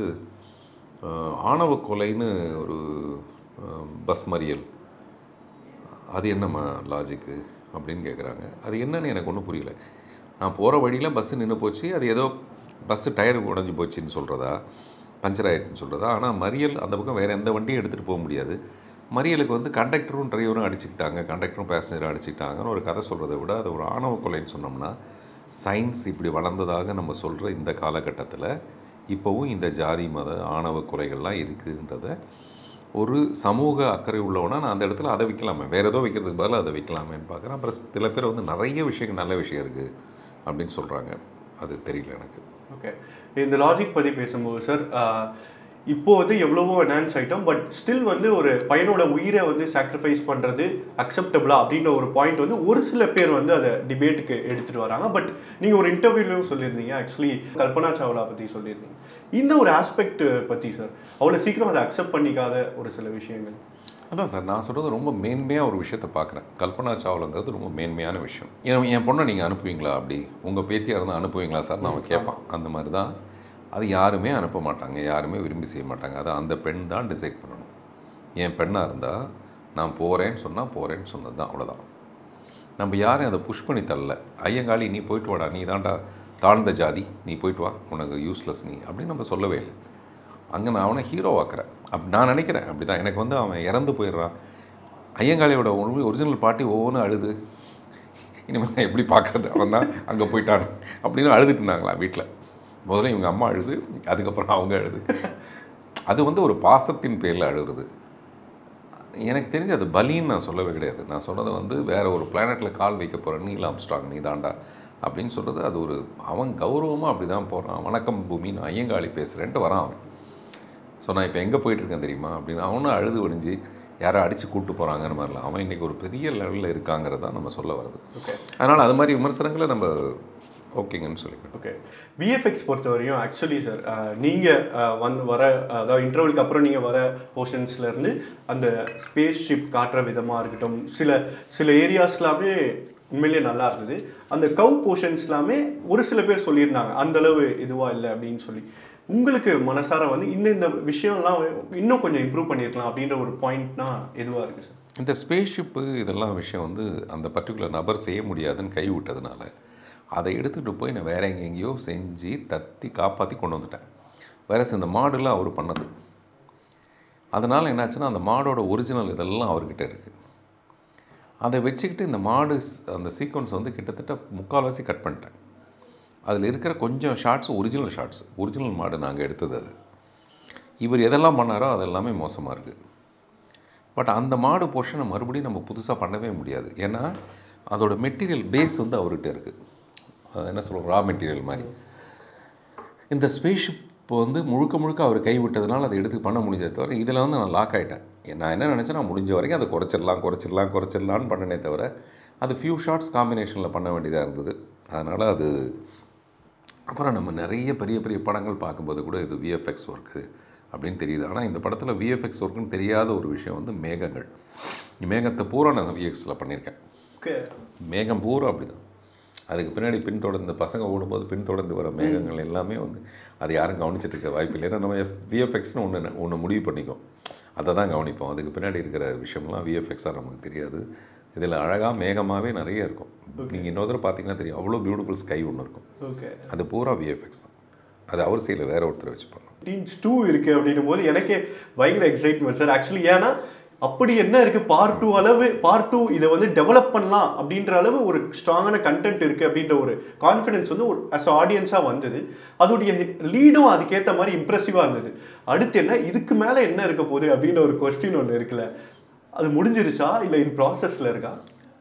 ஆணவ கொலைன்னு ஒரு அஹ், பஸ் மறியல் அது என்னம்மா லாஜிக்கு அப்படின்னு கேட்குறாங்க அது என்னன்னு எனக்கு ஒன்றும் புரியல நான் போகிற வழியில் பஸ்ஸு நின்று போச்சு அது ஏதோ பஸ்ஸு டயர் உடஞ்சி போச்சுன்னு சொல்கிறதா பஞ்சர் ஆயிடுச்சுன்னு சொல்கிறதா ஆனால் மறியல் அந்த பக்கம் வேறு எந்த வண்டியும் எடுத்துகிட்டு போக முடியாது மறியலுக்கு வந்து கண்டக்டரும் டிரைவரும் அடிச்சுக்கிட்டாங்க கண்டக்டரும் பேசஞ்சரும் அடிச்சுக்கிட்டாங்கன்னு ஒரு கதை சொல்கிறத விட அது ஒரு ஆணவ கொலைன்னு சொன்னோம்னா சயின்ஸ் இப்படி வளர்ந்ததாக நம்ம சொல்கிற இந்த காலகட்டத்தில் இப்போவும் இந்த ஜாதி மத ஆணவ கொலைகள்லாம் இருக்குன்றத ஒரு சமூக அக்கறை உள்ளவனா நான் அந்த இடத்துல அதை வைக்கலாமே வேறு ஏதோ வைக்கிறதுக்கு பதிலாக அதை வைக்கலாமேன்னு பார்க்குறேன் அப்புறம் சில பேர் வந்து நிறைய விஷயங்கள் நல்ல விஷயம் இருக்குது அப்படின்னு சொல்கிறாங்க அது தெரியல எனக்கு ஓகே இந்த லாஜிக் பற்றி பேசும்போது சார் இப்போ வந்து எவ்வளவோ என்ஹான்ஸ் ஆகிட்டோம் பட் ஸ்டில் வந்து ஒரு பையனோட உயிரை வந்து சாக்ரிஃபைஸ் பண்ணுறது அக்செப்டபிளா அப்படின்ற ஒரு பாயிண்ட் வந்து ஒரு சில பேர் வந்து அதை டிபேட்டுக்கு எடுத்துகிட்டு வராங்க பட் நீங்கள் ஒரு இன்டர்வியூலையும் சொல்லியிருந்தீங்க ஆக்சுவலி கல்பனா சாவ்லா பற்றி சொல்லியிருந்தீங்க இந்த ஒரு ஆஸ்பெக்ட் பற்றி சார் அவ்வளோ சீக்கிரம் அதை அக்செப்ட் பண்ணிக்காத ஒரு சில விஷயங்கள் அதான் சார் நான் சொல்கிறது ரொம்ப மேன்மையாக ஒரு விஷயத்தை பார்க்குறேன் கல்பனா சாவ்லாங்கிறது ரொம்ப மேன்மையான விஷயம் என் என் பொண்ணை நீங்கள் அனுப்புவீங்களா அப்படி உங்கள் பேத்தியாக இருந்தால் அனுப்புவீங்களா சார் நான் கேட்பான் அந்த மாதிரி தான் அது யாருமே அனுப்ப மாட்டாங்க யாருமே விரும்பி செய்ய மாட்டாங்க அதை அந்த பெண் தான் டிசைட் பண்ணணும் என் பெண்ணாக இருந்தால் நான் போகிறேன்னு சொன்னால் போகிறேன்னு சொன்னது தான் அவ்வளோதான் நம்ம யாரையும் அதை புஷ் பண்ணி தரல ஐயங்காளி நீ போயிட்டு வாடா நீ தான்டா தாழ்ந்த ஜாதி நீ போயிட்டு வா உனக்கு யூஸ்லெஸ் நீ அப்படின்னு நம்ம சொல்லவே இல்லை அங்கே நான் அவனை ஹீரோ ஆக்குறேன் அப் நான் நினைக்கிறேன் அப்படி தான் எனக்கு வந்து அவன் இறந்து போயிடுறான் ஐயங்காளியோட ஒரிஜினல் பாட்டி ஒவ்வொன்றும் அழுது இனிமேல் நான் எப்படி பார்க்கறது அவன் தான் அங்கே போயிட்டான் அப்படின்னு அழுதுட்டு இருந்தாங்களா வீட்டில் முதல்ல இவங்க அம்மா அழுது அதுக்கப்புறம் அவங்க அழுது அது வந்து ஒரு பாசத்தின் பேரில் அழுகுறது எனக்கு தெரிஞ்சு அது பலின்னு நான் சொல்லவே கிடையாது நான் சொன்னது வந்து வேற ஒரு பிளானெட்டில் கால் வைக்க போகிறேன் நீல் ஆம்ஸ்ட்ராங் நீ தாண்டா அப்படின்னு சொல்கிறது அது ஒரு அவன் கௌரவமாக அப்படி தான் போகிறான் வணக்கம் பூமி நான் ஐயங்காளி பேசுகிறேன்ட்டு வரான் அவன் ஸோ நான் இப்போ எங்கே போயிட்டுருக்கேன் தெரியுமா அப்படின்னு அவனும் அழுது ஒடிஞ்சு யாரோ அடித்து கூப்பிட்டு போகிறாங்கிற மாதிரிலாம் அவன் இன்றைக்கி ஒரு பெரிய லெவலில் இருக்காங்கிறத நம்ம சொல்ல வருது ஓகே அதனால் அது மாதிரி விமர்சனங்களை நம்ம ஓகேங்கன்னு சொல்லிக்கிட்டோம் ஓகே விஎஃப்எக்ஸ் பொறுத்த வரையும் ஆக்சுவலி சார் நீங்கள் வந்து வர அதாவது இன்டர்வலுக்கு அப்புறம் நீங்கள் வர போர்ஷன்ஸ்ல இருந்து அந்த ஸ்பேஸ் ஷிப் காட்டுற விதமாக இருக்கட்டும் சில சில ஏரியாஸ் எல்லாமே உண்மையிலேயே நல்லா இருந்தது அந்த கவ் போர்ஷன்ஸ் எல்லாமே ஒரு சில பேர் சொல்லியிருந்தாங்க அந்த அளவு இதுவாக இல்லை அப்படின்னு சொல்லி உங்களுக்கு மனசார வந்து இந்த இந்த விஷயம்லாம் இன்னும் கொஞ்சம் இம்ப்ரூவ் பண்ணியிருக்கலாம் அப்படின்ற ஒரு பாயிண்ட்னா எதுவாக இருக்குது சார் இந்த ஸ்பேஸ்ஷிப்பு இதெல்லாம் விஷயம் வந்து அந்த பர்டிகுலர் நபர் செய்ய முடியாதுன்னு கை விட்டதுனால அதை எடுத்துகிட்டு போய் நான் வேற எங்கெங்கேயோ செஞ்சு தத்தி காப்பாற்றி கொண்டு வந்துட்டேன் வேற இந்த மாடுலாம் அவர் பண்ணது அதனால் என்னாச்சுன்னா அந்த மாடோட ஒரிஜினல் இதெல்லாம் அவர்கிட்ட இருக்குது அதை வச்சுக்கிட்டு இந்த மாடு ஸ்- அந்த சீக்வன்ஸ் வந்து கிட்டத்தட்ட முக்கால்வாசி கட் பண்ணிட்டேன் அதில் இருக்கிற கொஞ்சம் ஷார்ட்ஸ் ஒரிஜினல் ஷார்ட்ஸ் ஒரிஜினல் மாடு நாங்கள் எடுத்தது அது இவர் எதெல்லாம் பண்ணாரோ அதெல்லாமே மோசமாக இருக்குது பட் அந்த மாடு போர்ஷனை மறுபடியும் நம்ம புதுசாக பண்ணவே முடியாது ஏன்னா அதோட மெட்டீரியல் பேஸ் வந்து அவர்கிட்ட இருக்குது என்ன சொல்லுவோம் ரா மெட்டீரியல் மாதிரி இந்த ஸ்பேஸ்ஷிப் வந்து முழுக்க முழுக்க அவர் கைவிட்டதுனால அதை எடுத்து பண்ண முடிஞ்சதை தவிர இதில் வந்து நான் லாக் ஆகிட்டேன் நான் என்ன நினச்சேன் நான் முடிஞ்ச வரைக்கும் அதை குறைச்சிடலாம் குறைச்சிடலாம் குறைச்சிடலான்னு பண்ணினே தவிர அது ஃபியூ ஷார்ட்ஸ் காம்பினேஷனில் பண்ண வேண்டியதாக இருந்தது அதனால் அது அப்புறம் நம்ம நிறைய பெரிய பெரிய படங்கள் பார்க்கும்போது கூட இது விஎஃப்எக்ஸ் ஒர்க்கு அப்படின்னு தெரியுது ஆனால் இந்த படத்தில் விஎஃப்எக்ஸ் ஒர்க்குன்னு தெரியாத ஒரு விஷயம் வந்து மேகங்கள் மேகத்தை பூரா நான் விஎஃப்எக்ஸில் பண்ணியிருக்கேன் ஓகே மேகம் பூரா அப்படிதான் அதுக்கு பின்னாடி பின்தொடர்ந்து பசங்க ஓடும்போது பின்தொடர்ந்து வர மேகங்கள் எல்லாமே வந்து அது யாரும் கவனிச்சிட்டு இருக்க வாய்ப்பு இல்லை ஏன்னா நம்ம விஎஃப்எக்ஸ்னு ஒன்று ஒன்று முடிவு பண்ணிக்கும் அதை தான் கவனிப்போம் அதுக்கு பின்னாடி இருக்கிற விஷயம்லாம் விஎஃப்எக்ஸாக நமக்கு தெரியாது இதில் அழகாக மேகமாகவே நிறைய இருக்கும் நீங்கள் இன்னொரு தடவை பார்த்தீங்கன்னா தெரியும் அவ்வளோ பியூட்டிஃபுல் ஸ்கை ஒன்று இருக்கும் ஓகே அது பூரா விஎஃப்எக்ஸ் தான் அது அவர் செய்யல வேற ஒருத்தர் வச்சு பண்ணோம் டீன்ஸ் டூ இருக்கு அப்படின்னும் போது எனக்கே பயங்கர எக்ஸைட்மெண்ட் சார் ஆக்சுவலி ஏன்னா அப்படி என்ன இருக்கு பார்ட் டூ அளவு பார்ட் டூ இதை வந்து டெவலப் பண்ணலாம் அப்படின்ற அளவு ஒரு ஸ்ட்ராங்கான கண்டென்ட் இருக்கு அப்படின்ற ஒரு கான்ஃபிடன்ஸ் வந்து ஒரு அஸ் ஆடியன்ஸாக வந்தது அதோடைய லீடும் அதுக்கேற்ற மாதிரி இம்ப்ரெசிவாக இருந்தது அடுத்து என்ன இதுக்கு மேலே என்ன இருக்க போகுது அப்படின்ற ஒரு கொஸ்டின் ஒன்று இருக்குல்ல அது முடிஞ்சிருச்சா இல்லை இன் ப்ராசஸில் இருக்கா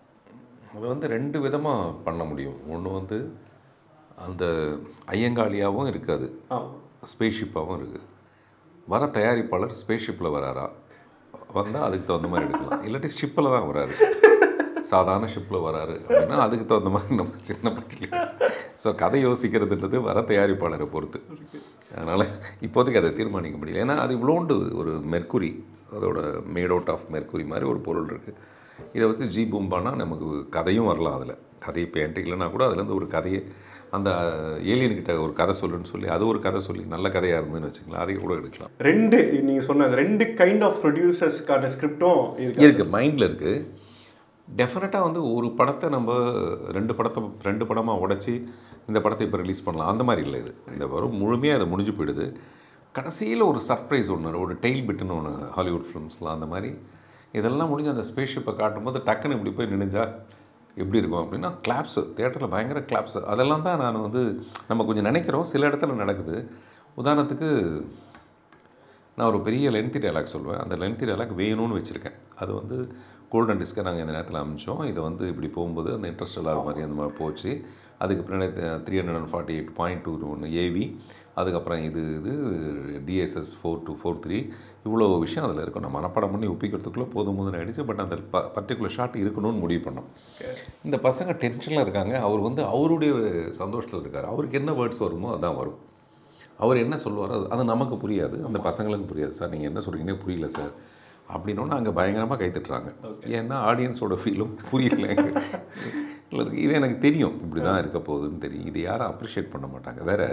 அது வந்து ரெண்டு விதமாக பண்ண முடியும் ஒன்று வந்து அந்த ஐயங்காளியாகவும் இருக்காது ஆ ஸ்பேஸ்ஷிப்பாகவும் இருக்குது வர தயாரிப்பாளர் ஸ்பேஸ்ஷிப்பில் வராரா வந்தால் அதுக்கு தகுந்த மாதிரி எடுக்கலாம் இல்லாட்டி ஷிப்பில் தான் வராரு சாதாரண ஷிப்பில் வராரு அப்படின்னா அதுக்கு தகுந்த மாதிரி நம்ம சின்ன பட்டியல் ஸோ கதை யோசிக்கிறதுன்றது வர தயாரிப்பாளரை பொறுத்து அதனால் இப்போதைக்கு அதை தீர்மானிக்க முடியல ஏன்னா அது இவ்வளோண்டு ஒரு மெர்க்குரி அதோட மேட் அவுட் ஆஃப் மெர்க்குரி மாதிரி ஒரு பொருள் இருக்குது இதை வச்சு ஜி பூம்பானா நமக்கு கதையும் வரலாம் அதில் கதை இப்போ என்கிட்ட இல்லைனா கூட அதுலேருந்து ஒரு கதையை அந்த ஏலியன்கிட்ட ஒரு கதை சொல்லுன்னு சொல்லி அது ஒரு கதை சொல்லி நல்ல கதையாக இருந்துன்னு வச்சுக்கலாம் அதை கூட எடுக்கலாம் ரெண்டு நீங்கள் சொன்ன அந்த ரெண்டு கைண்ட் ஆஃப் ப்ரொடியூசர்ஸ்க்கான ஸ்கிரிப்டும் இருக்கு இருக்குது மைண்டில் இருக்குது டெஃபினட்டாக வந்து ஒரு படத்தை நம்ம ரெண்டு படத்தை ரெண்டு படமாக உடைச்சி இந்த படத்தை இப்போ ரிலீஸ் பண்ணலாம் அந்த மாதிரி இல்லை இது இந்த வரும் முழுமையாக அது முடிஞ்சு போயிடுது கடைசியில் ஒரு சர்ப்ரைஸ் ஒன்று ஒரு டெய்ல் பிட்டுன்னு ஒன்று ஹாலிவுட் ஃபிலிம்ஸ்லாம் அந்த மாதிரி இதெல்லாம் முடிஞ்சு அந்த ஸ்பேஸ் ஷிப்பை காட்டும்போது டக்குன்னு இப்படி போய் நினைஞ்சா எப்படி இருக்கும் அப்படின்னா கிளாப்ஸு தேட்டரில் பயங்கர கிளாப்ஸு அதெல்லாம் தான் நான் வந்து நம்ம கொஞ்சம் நினைக்கிறோம் சில இடத்துல நடக்குது உதாரணத்துக்கு நான் ஒரு பெரிய லென்த்தி டைலாக் சொல்லுவேன் அந்த லென்த்தி டைலாக் வேணும்னு வச்சுருக்கேன் அது வந்து கோல்டன் டிஸ்கை நாங்கள் இந்த நேரத்தில் அமிச்சோம் இது வந்து இப்படி போகும்போது அந்த இன்ட்ரெஸ்ட் இல்லாத மாதிரி அந்த மாதிரி போச்சு அதுக்கு பின்னாடி three hundred and forty eight point two ஒன்று ஏவி அதுக்கப்புறம் இது இது DSS four two four three இவ்வளோ விஷயம் அதில் இருக்கும் நான் மனப்பாடம் பண்ணி ஒப்பிக்கிறதுக்குள்ளே போதும் போதும் ஆகிடுச்சு பட் அந்த ப பர்டிகுலர் ஷாட் இருக்கணும்னு முடிவு பண்ணோம் இந்த பசங்க டென்ஷனில் இருக்காங்க அவர் வந்து அவருடைய சந்தோஷத்தில் இருக்கார் அவருக்கு என்ன வேர்ட்ஸ் வருமோ அதான் வரும் அவர் என்ன சொல்லுவாரோ அது அது நமக்கு புரியாது அந்த பசங்களுக்கு புரியாது சார் நீங்கள் என்ன சொல்கிறீங்கன்னே புரியல சார் அப்படின்னோன்னு அங்கே பயங்கரமாக கைத்தட்டுறாங்க ஏன்னா ஆடியன்ஸோட ஃபீலும் புரியல இல்லை இது எனக்கு தெரியும் இப்படி தான் இருக்க போகுதுன்னு தெரியும் இது யாரும் அப்ரிஷியேட் பண்ண மாட்டாங்க வேற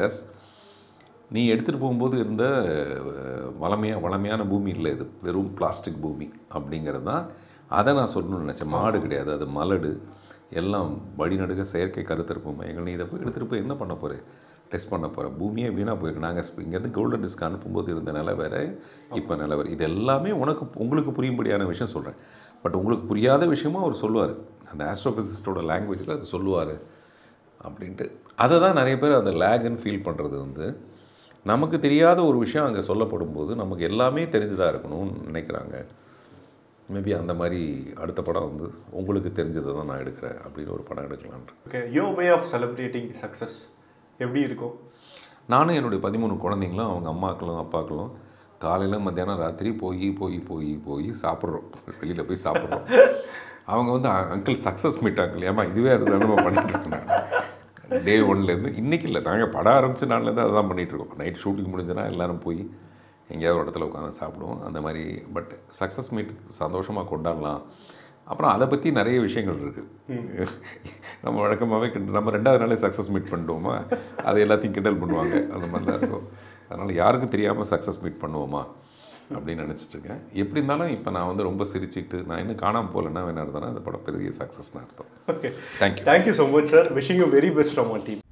நீ எடுத்துகிட்டு போகும்போது இருந்த அஹ், வளமையா வளமையான பூமி இல்லை இது வெறும் பிளாஸ்டிக் பூமி அப்படிங்கிறது தான் அதை நான் சொல்லணும்னு நினச்சேன் மாடு கிடையாது அது மலடு எல்லாம் வழிநடுக செயற்கை கருத்திருப்பு மையங்கள் நீ இதை போய் எடுத்துகிட்டு போய் என்ன பண்ண போகிறேன் டெஸ்ட் பண்ண போகிறேன் பூமியே வீணாக போயிருக்கு நாங்கள் இங்கேருந்து கோல்டன் டிஸ்க் அனுப்பும்போது இருந்த நிலை வேற இப்போ நிலை வேறு இது எல்லாமே உனக்கு உங்களுக்கு புரியும்படியான விஷயம் சொல்கிறேன் பட் உங்களுக்கு புரியாத விஷயமும் அவர் சொல்லுவார் அந்த ஆஸ்ட்ரோஃபிசிஸ்டோட லாங்குவேஜில் அது சொல்லுவார் அப்படின்ட்டு அதை தான் நிறைய பேர் அந்த லேக்னு ஃபீல் பண்ணுறது வந்து நமக்கு தெரியாத ஒரு விஷயம் அங்கே சொல்லப்படும் போது நமக்கு எல்லாமே தெரிஞ்சதாக இருக்கணும்னு நினைக்கிறாங்க மேபி அந்த மாதிரி அடுத்த படம் வந்து உங்களுக்கு தெரிஞ்சதை தான் நான் எடுக்கிறேன் அப்படின்னு ஒரு படம் எடுக்கலான்ட்டு okay yo way of celebrating success எப்படி இருக்கும் நானும் என்னுடைய பதிமூணு குழந்தைங்களும் அவங்க அம்மாக்களும் அப்பாக்களும் காலையில் மத்தியானம் ராத்திரி போய் போய் போய் போய் சாப்பிட்றோம் வெளியில் போய் சாப்பிட்றோம் அவங்க வந்து அங்கிள் சக்ஸஸ் மீட் அங்கிள் ஏமா இதுவே அது நம்ம பண்ணிட்டு இருக்கோம் டே ஒன்லேருந்து இன்றைக்கி இல்லை நாங்கள் படம் ஆரம்பித்த நாள்லேருந்து அதை தான் பண்ணிகிட்ருக்கோம் நைட் ஷூட்டிங் முடிஞ்சதுன்னா எல்லாரும் போய் எங்கேயாவது ஒரு இடத்துல உட்காந்து சாப்பிடுவோம் அந்த மாதிரி பட் சக்ஸஸ் மீட் சந்தோஷமாக கொண்டாடலாம் அப்புறம் அதை பற்றி நிறைய விஷயங்கள் இருக்குது நம்ம வழக்கமாகவே கிண்ட நம்ம ரெண்டாவது நாளே சக்ஸஸ் மீட் பண்ணிடுவோமா அது எல்லாத்தையும் கிண்டல் பண்ணுவாங்க அந்த மாதிரி தான் இருக்கும் அதனால் யாருக்கும் தெரியாமல் சக்ஸஸ் மீட் பண்ணுவோமா அப்படின்னு நினச்சிட்டு இருக்கேன் எப்படி இருந்தாலும் இப்போ நான் வந்து ரொம்ப சிரிச்சிட்டு நான் இன்னும் காணாமல் போகலன்னா என்ன அர்த்தம்னா அந்த படம் பெரிய சக்ஸஸ்னு அர்த்தம் okay thank you thank you so much sir wishing you very best from our team